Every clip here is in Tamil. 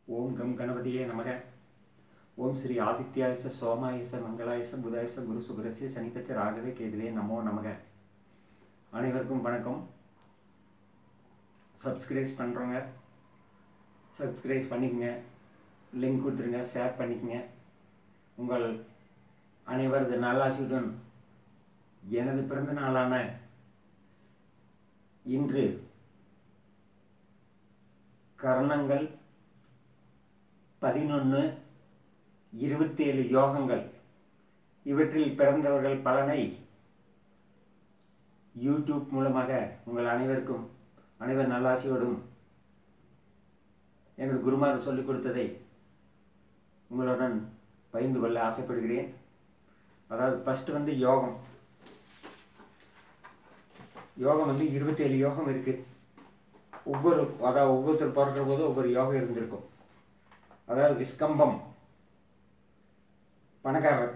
ஓம் கம் கணபதியே நமக ஓம் ஸ்ரீ ஆதித்யாயச சோமாயச மங்களாயச புதாயச குரு சுகரசிய சனிப்பச்ச ராகவே கேதுவே நமோ நமக அனைவருக்கும் வணக்கம் சப்ஸ்கிரைப் பண்ணுறவங்க சப்ஸ்கிரைப் பண்ணிக்கங்க லிங்க் கொடுத்துருங்க ஷேர் பண்ணிக்கங்க உங்கள் அனைவரது நல்லாசியுடன் எனது பிறந்த நாளான இன்று கரணங்கள் பதினொன்று இருபத்தேழு யோகங்கள் இவற்றில் பிறந்தவர்கள் பலனை யூடியூப் மூலமாக உங்கள் அனைவருக்கும் அனைவர் நல்லாசியோடும் எனது குருமார் சொல்லிக் கொடுத்ததை உங்களுடன் பகிர்ந்து கொள்ள ஆசைப்படுகிறேன் அதாவது ஃபஸ்ட்டு வந்து யோகம் யோகம் வந்து இருபத்தேழு யோகம் இருக்குது ஒவ்வொரு அதாவது ஒவ்வொருத்தர் பிறக்கிற போது ஒவ்வொரு யோகம் இருந்திருக்கும் அதாவது விஸ்கம்பம் பணக்காரர்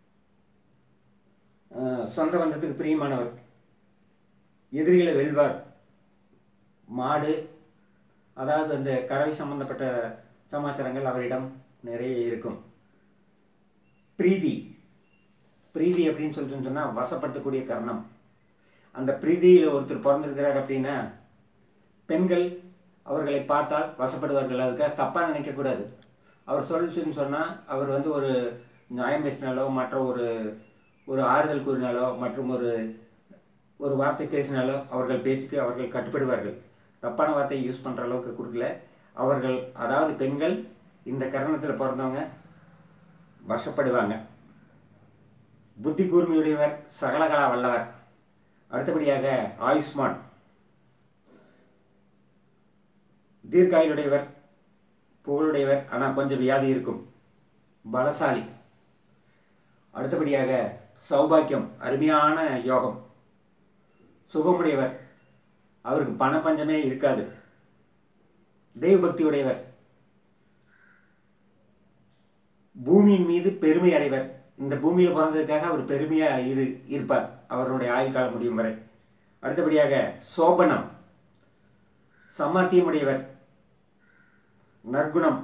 அஹ் சொந்த பந்தத்துக்கு பிரியமானவர் எதிரிகளை வெல்வார் மாடு அதாவது அந்த கறவை சம்பந்தப்பட்ட சமாச்சாரங்கள் அவரிடம் நிறைய இருக்கும் பிரீதி பிரீதி அப்படின்னு சொல்லிட்டு சொன்னால் வசப்படுத்தக்கூடிய கர்ணம் அந்த பிரீதியில் ஒருத்தர் பிறந்திருக்கிறார் அப்படின்னா பெண்கள் அவர்களை பார்த்தால் வசப்படுவார்கள் அதுக்காக தப்பாக நினைக்கக்கூடாது அவர் சொல்லிச்சுன்னு சொன்னால் அவர் வந்து ஒரு நியாயம் பேசினாலோ மற்ற ஒரு ஒரு ஆறுதல் கூறினாலோ மற்றும் ஒரு ஒரு வார்த்தை பேசினாலோ அவர்கள் பேச்சுக்கு அவர்கள் கட்டுப்படுவார்கள் தப்பான வார்த்தையை யூஸ் பண்ணுற அளவுக்கு கொடுக்கல அவர்கள் அதாவது பெண்கள் இந்த கரணத்தில் பிறந்தவங்க வசப்படுவாங்க புத்தி கூர்மையுடையவர் சகலகலா வல்லவர் அடுத்தபடியாக ஆயுஷ்மான் தீர்க்காயுடையவர் புகழுடையவர் ஆனால் கொஞ்சம் வியாதி இருக்கும் பலசாலி அடுத்தபடியாக சௌபாக்கியம் அருமையான யோகம் சுகமுடையவர் அவருக்கு பணப்பஞ்சமே இருக்காது தெய்வபக்தி உடையவர் பூமியின் மீது பெருமை அடைவர் இந்த பூமியில் பிறந்ததுக்காக அவர் பெருமையாக இரு இருப்பார் அவருடைய ஆயுள் காலம் முடியும் வரை அடுத்தபடியாக சோபனம் சமர்த்தியமுடையவர் நற்குணம்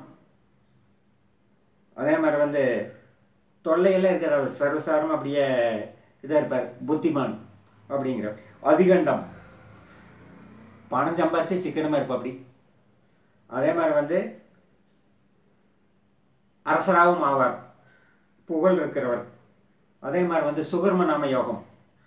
அதே மாதிரி வந்து தொல்லையெல்லாம் இருக்கிற அவர் சர்வசாரமாக அப்படியே இதாக இருப்பார் புத்திமான் அப்படிங்கிற அதிகண்டம் பணம் சம்பாரிச்சு சிக்கனமாக இருப்பா அப்படி அதே மாதிரி வந்து அரசராகவும் ஆவார் புகழ் இருக்கிறவர் அதே மாதிரி வந்து சுகர்ம நாம யோகம்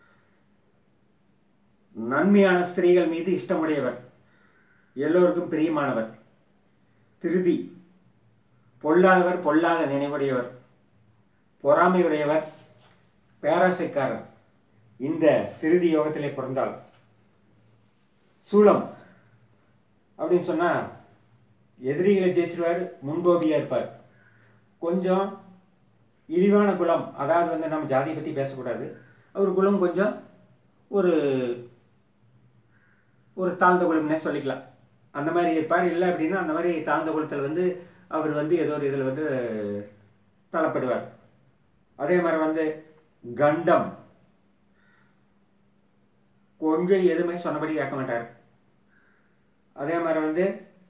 நன்மையான ஸ்திரீகள் மீது இஷ்டமுடையவர் எல்லோருக்கும் பிரியமானவர் திருதி பொல்லாதவர் பொல்லாத நினைவுடையவர் பொறாமையுடையவர் பேராசைக்காரர் இந்த திருதி யோகத்திலே பிறந்தால் சூலம் அப்படின்னு சொன்னால் எதிரிகளை ஜெயிச்சிருவார் முன்கோபியாக இருப்பார் கொஞ்சம் இழிவான குலம் அதாவது வந்து நம்ம ஜாதியை பற்றி பேசக்கூடாது அவர் குலம் கொஞ்சம் ஒரு ஒரு தாழ்ந்த குலம்னே சொல்லிக்கலாம் அந்த மாதிரி இருப்பார் இல்லை அப்படின்னா அந்த மாதிரி தாழ்ந்த குலத்தில் வந்து அவர் வந்து ஏதோ ஒரு இதில் வந்து தள்ளப்படுவார் அதே மாதிரி வந்து கண்டம் கொஞ்சம் எதுவுமே சொன்னபடி கேட்க மாட்டார் அதே மாதிரி வந்து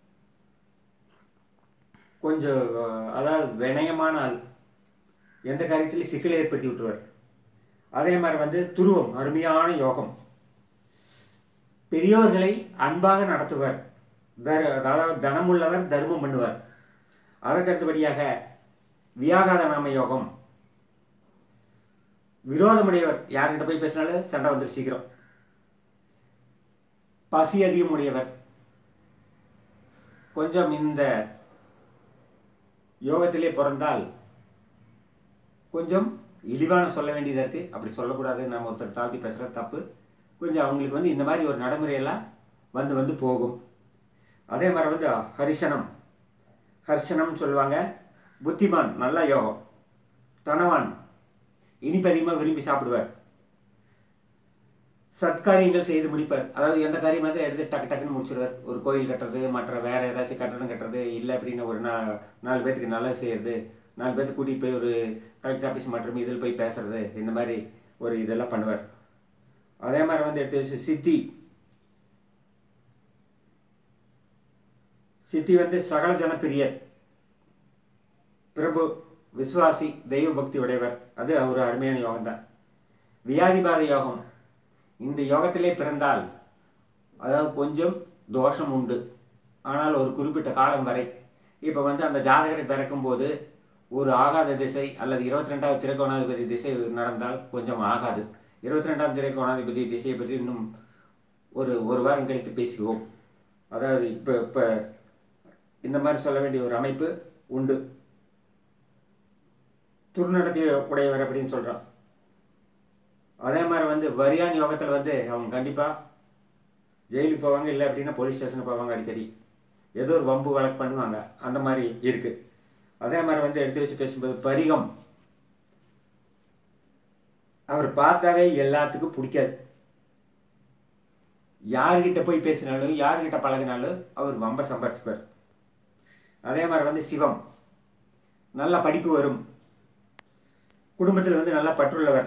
கொஞ்சம் அதாவது வினயமான ஆள் எந்த காரியத்திலையும் சிக்கலை ஏற்படுத்தி விட்டுருவார் அதே மாதிரி வந்து துருவம் அருமையான யோகம் பெரியோர்களை அன்பாக நடத்துவார் தர அதாவது தனமுள்ளவர் தர்மம் பண்ணுவார் அதற்கடுத்தபடியாக வியாகாத நாம யோகம் விரோதமுடையவர் யார்கிட்ட போய் பேசினாலும் சண்டை வந்துரு சீக்கிரம் பசி அதிகமுடையவர் கொஞ்சம் இந்த யோகத்திலே பிறந்தால் கொஞ்சம் இழிவான சொல்ல வேண்டியதாக இருக்குது அப்படி சொல்லக்கூடாது நம்ம ஒருத்தர் தாழ்த்தி பேசுகிறது தப்பு கொஞ்சம் அவங்களுக்கு வந்து இந்த மாதிரி ஒரு நடைமுறையெல்லாம் வந்து வந்து போகும் அதே மாதிரி வந்து ஹரிசனம் ஹர்ஷனம் சொல்லுவாங்க புத்திமான் நல்ல யோகம் தனவான் இனிப்பு அதிகமாக விரும்பி சாப்பிடுவார் சத்காரியங்கள் செய்து முடிப்பார் அதாவது எந்த காரியமாக எடுத்து டக்கு டக்குன்னு முடிச்சிடுவார் ஒரு கோயில் கட்டுறது மற்ற வேறு ஏதாச்சும் கட்டடம் கட்டுறது இல்லை அப்படின்னு ஒரு நா நாலு பேர்த்துக்கு நல்லது செய்கிறது நாலு பேர்த்து கூட்டிகிட்டு போய் ஒரு கலெக்டர் ஆஃபீஸ் மற்றும் இதில் போய் பேசுறது இந்த மாதிரி ஒரு இதெல்லாம் பண்ணுவார் அதே மாதிரி வந்து எடுத்து வச்சு சித்தி சித்தி வந்து சகல ஜனப்பிரியர் பிரபு விசுவாசி தெய்வ பக்தி உடையவர் அது ஒரு அருமையான யோகம் தான் வியாதிபாத யோகம் இந்த யோகத்திலே பிறந்தால் அதாவது கொஞ்சம் தோஷம் உண்டு ஆனால் ஒரு குறிப்பிட்ட காலம் வரை இப்போ வந்து அந்த ஜாதகரை பிறக்கும்போது ஒரு ஆகாத திசை அல்லது இருபத்தி ரெண்டாவது திரைக்கோணாதிபதி திசை நடந்தால் கொஞ்சம் ஆகாது இருபத்தி ரெண்டாம் திரைக்கோணாதிபதி திசையை பற்றி இன்னும் ஒரு ஒரு வாரம் கழித்து பேசுவோம் அதாவது இப்போ இப்போ இந்த மாதிரி சொல்ல வேண்டிய ஒரு அமைப்பு உண்டு துர்நடத்தி உடையவர் அப்படின்னு சொல்கிறான் அதே மாதிரி வந்து வரியான் யோகத்தில் வந்து அவங்க கண்டிப்பாக ஜெயிலுக்கு போவாங்க இல்லை அப்படின்னா போலீஸ் ஸ்டேஷனுக்கு போவாங்க அடிக்கடி ஏதோ ஒரு வம்பு வழக்கு பண்ணுவாங்க அந்த மாதிரி இருக்குது அதே மாதிரி வந்து எடுத்து வச்சு பேசும்போது பரிகம் அவர் பார்த்தாவே எல்லாத்துக்கும் பிடிக்காது யார்கிட்ட போய் பேசினாலும் யார்கிட்ட பழகினாலும் அவர் வம்ப சம்பாரிச்சுப்பார் அதே மாதிரி வந்து சிவம் நல்ல படிப்பு வரும் குடும்பத்தில் வந்து நல்லா பற்றுள்ளவர்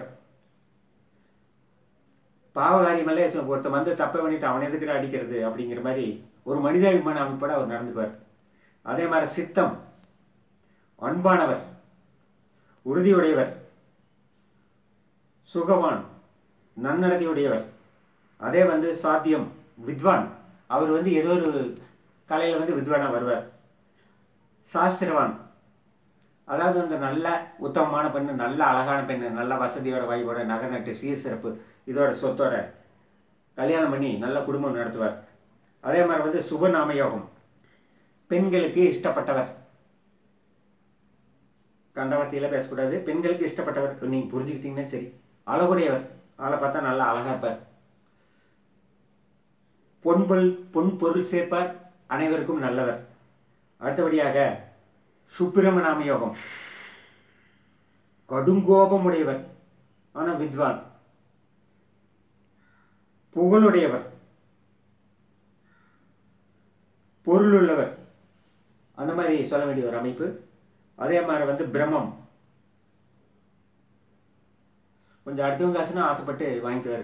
பாவகாரியமெல்லாம் எத்தனை- ஒருத்தன் வந்து தப்பை பண்ணிட்டு அவனை எதுக்குடா அடிக்கிறது அப்படிங்கிற மாதிரி ஒரு மனிதாபிமான அமைப்போட அவர் நடந்துக்குவார் அதே மாதிரி சித்தம் அன்பானவர் உறுதியுடையவர் சுகவான் நன்னடத்தையுடையவர் அதே வந்து சாத்தியம் வித்வான் அவர் வந்து ஏதோ ஒரு கலையில் வந்து வித்வானாக வருவார் சாஸ்திரவான் அதாவது அந்த நல்ல உத்தமமான பெண்ணு நல்ல அழகான பெண்ணு நல்ல வசதியோட வாய்ப்போட நகை நட்டு சீர் சிறப்பு இதோட சொத்தோட கல்யாணம் பண்ணி நல்ல குடும்பம் நடத்துவார் அதே மாதிரி வந்து சுபநாம யோகம் பெண்களுக்கு இஷ்டப்பட்டவர் கண்டவர்த்தியில் பேசக்கூடாது பெண்களுக்கு இஷ்டப்பட்டவர் நீங்கள் புரிஞ்சுக்கிட்டீங்கன்னா சரி அழகுடையவர் ஆளை பார்த்தா நல்லா அழகாக இருப்பார் பொன்பொருள் பொன் பொருள் சேர்ப்பார் அனைவருக்கும் நல்லவர் அடுத்தபடியாக சுப்பிரமநாம யோகம் கடுங்கோபமுடையவர் ஆனால் வித்வான் புகழுடையவர் பொருளுள்ளவர் அந்த மாதிரி சொல்ல வேண்டிய ஒரு அமைப்பு அதே மாதிரி வந்து பிரம்மம் கொஞ்சம் அடுத்தவங்க காசுனா ஆசைப்பட்டு வாங்கிக்குவார்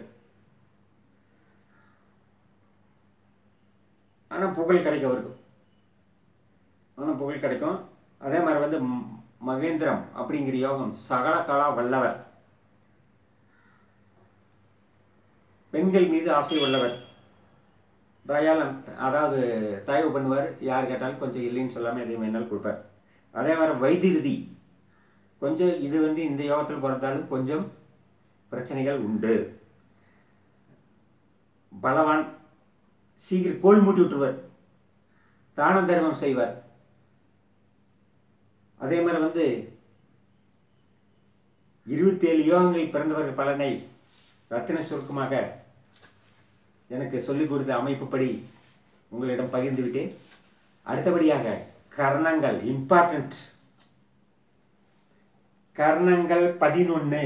ஆனால் புகழ் கிடைக்கும் அவருக்கு ஆனால் புகழ் கிடைக்கும் அதே மாதிரி வந்து ம- மகேந்திரம் அப்படிங்கிற யோகம் சகல கலா வல்லவர் பெண்கள் மீது ஆசை உள்ளவர் தயாளன் அதாவது தயவு பண்ணுவார் யார் கேட்டாலும் கொஞ்சம் இல்லைன்னு சொல்லாமல் எதையும் வேணாலும் கொடுப்பார் அதே மாதிரி வைத்திருதி கொஞ்சம் இது வந்து இந்த யோகத்தில் பிறந்தாலும் கொஞ்சம் பிரச்சனைகள் உண்டு பலவான் சீக்கிரம் கோல் மூட்டி விட்டுருவார் தான தர்மம் செய்வார் அதே மாதிரி வந்து இருபத்தேழு யோகங்கள் பிறந்தவர்கள் பலனை ரத்தின சுருக்கமாக எனக்கு சொல்லிக் கொடுத்த அமைப்புப்படி உங்களிடம் பகிர்ந்து விட்டேன் அடுத்தபடியாக கர்ணங்கள் இம்பார்ட்டன்ட் கர்ணங்கள் பதினொன்று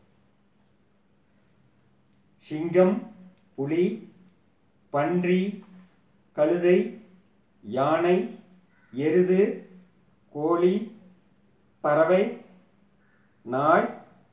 சிங்கம் புலி பன்றி கழுதை யானை எருது கோழி பறவை நாய்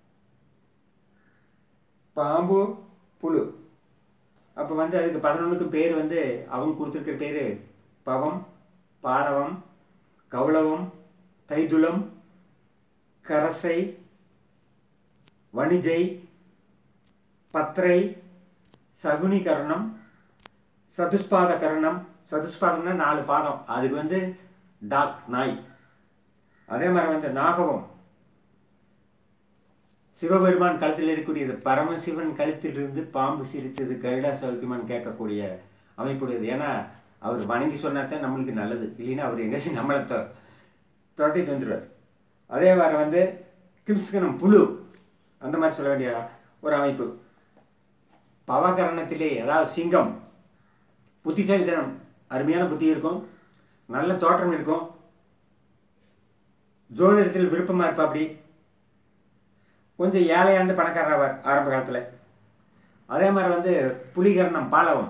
பாம்பு புழு அப்போ வந்து அதுக்கு பதினொன்றுக்கு பேர் வந்து அவங்க கொடுத்துருக்கிற பேர் பவம் பாரவம் கௌளவம் தைதுளம் கரசை வணிஜை பத்ரை சகுனி கரணம் சதுஷ்பாத கரணம் சதுஷ்பாதம்னா நாலு பாதம் அதுக்கு வந்து டாக் நாய் அதே மாதிரி வந்து நாகவம் சிவபெருமான் கழுத்தில் இருக்கக்கூடியது பரமசிவன் கழுத்திலிருந்து பாம்பு சிரித்தது கருடா சௌக்கியமான்னு கேட்கக்கூடிய அமைப்புடையது ஏன்னா அவர் வணங்கி சொன்னாதான் நம்மளுக்கு நல்லது இல்லைன்னா அவர் எங்கேயாச்சும் நம்மளை தொ துரத்திட்டு வந்துடுவார் அதே மாதிரி வந்து கிம்ஸ்கனம் புழு அந்த மாதிரி சொல்ல வேண்டிய ஒரு அமைப்பு பவகரணத்திலே அதாவது சிங்கம் புத்திசாலித்தனம் அருமையான புத்தி இருக்கும் நல்ல தோற்றம் இருக்கும் ஜோதிடத்தில் விருப்பமாக இருப்பா அப்படி கொஞ்சம் ஏழையாந்து பணக்காரராவார் ஆரம்ப காலத்தில் அதே மாதிரி வந்து புலிகரணம் பாலவம்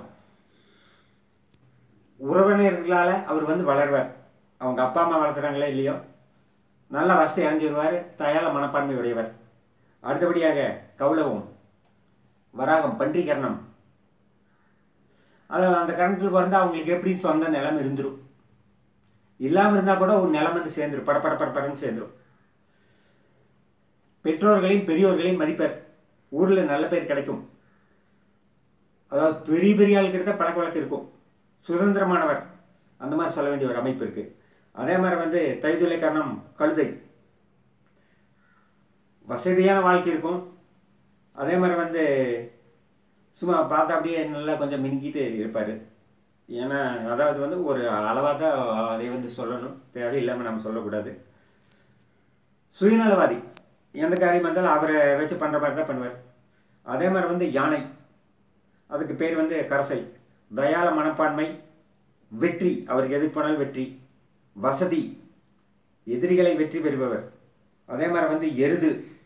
உறவினர்களால் அவர் வந்து வளர்வார் அவங்க அப்பா அம்மா வளர்த்துறாங்களே இல்லையோ நல்ல வசதி அடைஞ்சிருவார் தயால மனப்பான்மை உடையவர் அடுத்தபடியாக கௌளவம் வராகம் பன்றிகரணம் அது அந்த கரணத்தில் பிறந்தா அவங்களுக்கு எப்படி சொந்த நிலம் இருந்துரும் இல்லாமல் இருந்தால் கூட ஒரு நிலம் வந்து சேர்ந்துரும் படப்பட படப்படன்னு சேர்ந்துரும் பெற்றோர்களையும் பெரியோர்களையும் மதிப்பர் ஊரில் நல்ல பேர் கிடைக்கும் அதாவது பெரிய பெரிய ஆளுக்கிட்ட தான் பழக்க வழக்கம் இருக்கும் சுதந்திரமானவர் அந்த மாதிரி சொல்ல வேண்டிய ஒரு அமைப்பு இருக்குது அதே மாதிரி வந்து தைதுளை காரணம் கழுதை வசதியான வாழ்க்கை இருக்கும் அதே மாதிரி வந்து சும்மா பார்த்தா அப்படியே நல்லா கொஞ்சம் மினுக்கிட்டு இருப்பார் ஏன்னா அதாவது வந்து ஒரு அளவாக தான் அதை வந்து சொல்லணும் தேவையில்லாமல் நம்ம சொல்லக்கூடாது சுயநலவாதி எந்த காரியம் இருந்தாலும் அவரை வச்சு பண்ணுற மாதிரி தான் பண்ணுவார் அதே மாதிரி வந்து யானை அதுக்கு பேர் வந்து கரசை தயால மனப்பான்மை வெற்றி அவருக்கு எதுக்கு போனாலும் வெற்றி வசதி எதிரிகளை வெற்றி பெறுபவர் அதே மாதிரி வந்து எருது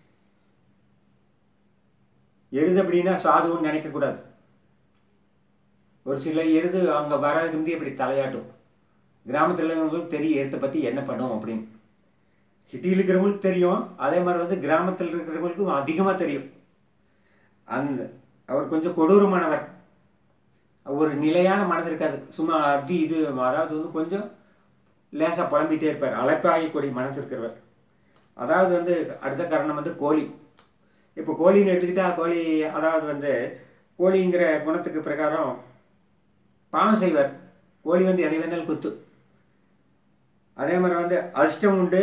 எருது அப்படின்னா சாதுன்னு நினைக்கக்கூடாது ஒரு சில எருது அங்கே வராதுக்கு முந்தைய இப்படி தலையாட்டும் கிராமத்தில் இருக்கிறவங்களுக்கு தெரியும் எருத்தை பற்றி என்ன பண்ணும் அப்படின்னு சிட்டியில் இருக்கிறவங்களுக்கு தெரியும் அதே மாதிரி வந்து கிராமத்தில் இருக்கிறவங்களுக்கும் அதிகமாக தெரியும் அந்த அவர் கொஞ்சம் கொடூரமானவர் ஒரு நிலையான மனது இருக்காது சும்மா அது இது அதாவது வந்து கொஞ்சம் லேசாக புலம்பிகிட்டே இருப்பார் அழைப்பாயக்கூடிய மனசு இருக்கிறவர் அதாவது வந்து அடுத்த காரணம் வந்து கோழி இப்போ கோழின்னு எடுத்துக்கிட்டா கோழி அதாவது வந்து கோழிங்கிற குணத்துக்கு பிரகாரம் பாவம் செய்வார் கோழி வந்து எதை வேணாலும் குத்து அதே மாதிரி வந்து அதிர்ஷ்டம் உண்டு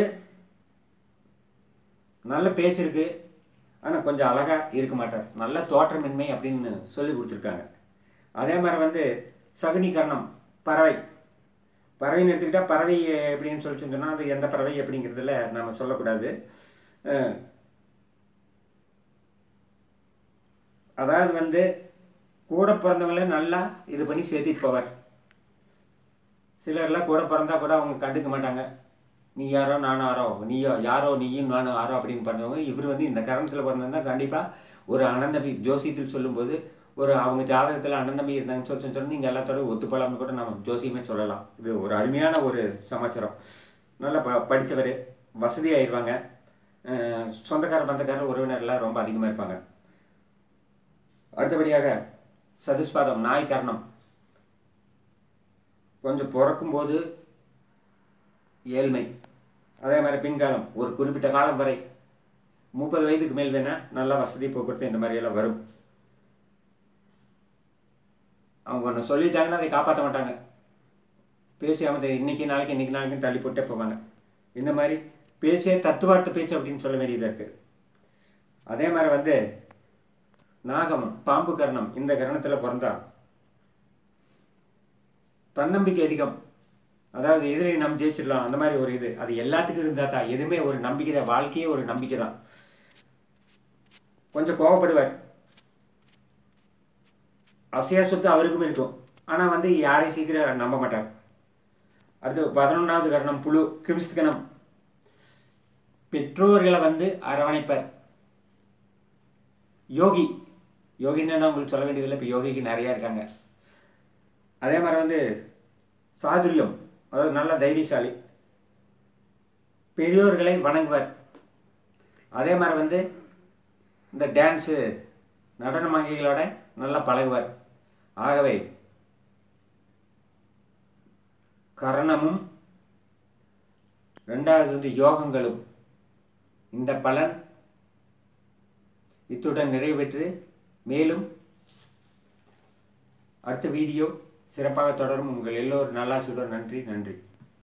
நல்ல பேச்சு இருக்கு ஆனால் கொஞ்சம் அழகாக இருக்க மாட்டார் நல்ல தோற்றமின்மை அப்படின்னு சொல்லி கொடுத்துருக்காங்க அதே மாதிரி வந்து சகுனிகரணம் பறவை பறவைன்னு எடுத்துக்கிட்டால் பறவை எப்படின்னு சொல்லி சொன்னால் அது எந்த பறவை அப்படிங்கிறதுல நம்ம சொல்லக்கூடாது அஹ், அதாவது வந்து கூட பிறந்தவங்கள நல்லா இது பண்ணி சேர்த்திட்டு போவார் சிலர்லாம் கூட பிறந்தா கூட அவங்க கண்டுக்க மாட்டாங்க நீ யாரோ நானும் யாரோ நீயோ யாரோ நீயும் நானும் யாரோ அப்படின்னு பண்ணவங்க இவர் வந்து இந்த கரணத்தில் பிறந்திருந்தா கண்டிப்பாக ஒரு அனந்தமி ஜோசியத்தில் சொல்லும்போது ஒரு அவங்க ஜாதகத்தில் அனந்தமி இருந்தாங்கன்னு சொல்லி சொல்லி நீங்கள் எல்லாத்தோட ஒத்துப்போலாம்னு கூட நம்ம ஜோசியமே சொல்லலாம் இது ஒரு அருமையான ஒரு சமாச்சாரம் நல்லா ப படித்தவர் வசதி ஆயிடுவாங்க அஹ் சொந்தக்கார பந்தக்கார உறவினர்லாம் ரொம்ப அதிகமாக இருப்பாங்க அடுத்தபடியாக சதுஸ்பாதம் நாய் கர்ணம் கொஞ்சம் பிறக்கும்போது ஏழ்மை அதே மாதிரி பின்காலம் ஒரு குறிப்பிட்ட காலம் வரை முப்பது வயதுக்கு மேல் வேணால் நல்லா வசதி போக்குவரத்து இந்த மாதிரியெல்லாம் வரும் அவங்க ஒன்று சொல்லிட்டாங்கன்னா அதை காப்பாற்ற மாட்டாங்க பேசி அவங்க இன்னைக்கு நாளைக்கு இன்னைக்கு நாளைக்கு தள்ளி போட்டே போவாங்க இந்த மாதிரி பேச்சே தத்துவார்த்த பேச்சு அப்படின்னு சொல்ல வேண்டியதாக இருக்குது அதே மாதிரி வந்து நாகம் பாம்பு கரணம் இந்த கரணத்தில் பிறந்தா தன்னம்பிக்கை அதிகம் அதாவது எதிரை நம்ம ஜெயிச்சிடலாம் அந்த மாதிரி ஒரு இது அது எல்லாத்துக்கும் இருந்தால் தான் எதுவுமே ஒரு நம்பிக்கை தான் வாழ்க்கையே ஒரு நம்பிக்கை தான் கொஞ்சம் கோவப்படுவார் அசையா சொத்து அவருக்கும் இருக்கும் ஆனால் வந்து யாரையும் சீக்கிரம் நம்ப மாட்டார் அடுத்து பதினொன்றாவது கரணம் புழு கிம்ஸ்கணம் பெற்றோர்களை வந்து அரவணைப்பார் யோகி யோகின்னு உங்களுக்கு சொல்ல வேண்டியதில்லை இப்போ யோகிக்கு நிறையா இருக்காங்க அதே மாதிரி வந்து சாதுரியம் அதாவது நல்ல தைரியசாலி பெரியோர்களை வணங்குவார் அதே மாதிரி வந்து இந்த டான்ஸு நடன மங்கைகளோட நல்லா பழகுவார் ஆகவே கரணமும் ரெண்டாவது வந்து யோகங்களும் இந்த பலன் இத்துடன் நிறைவேற்று மேலும் அடுத்த வீடியோ சிறப்பாக தொடரும் உங்கள் எல்லோரும் நல்லாசியுடன் நன்றி நன்றி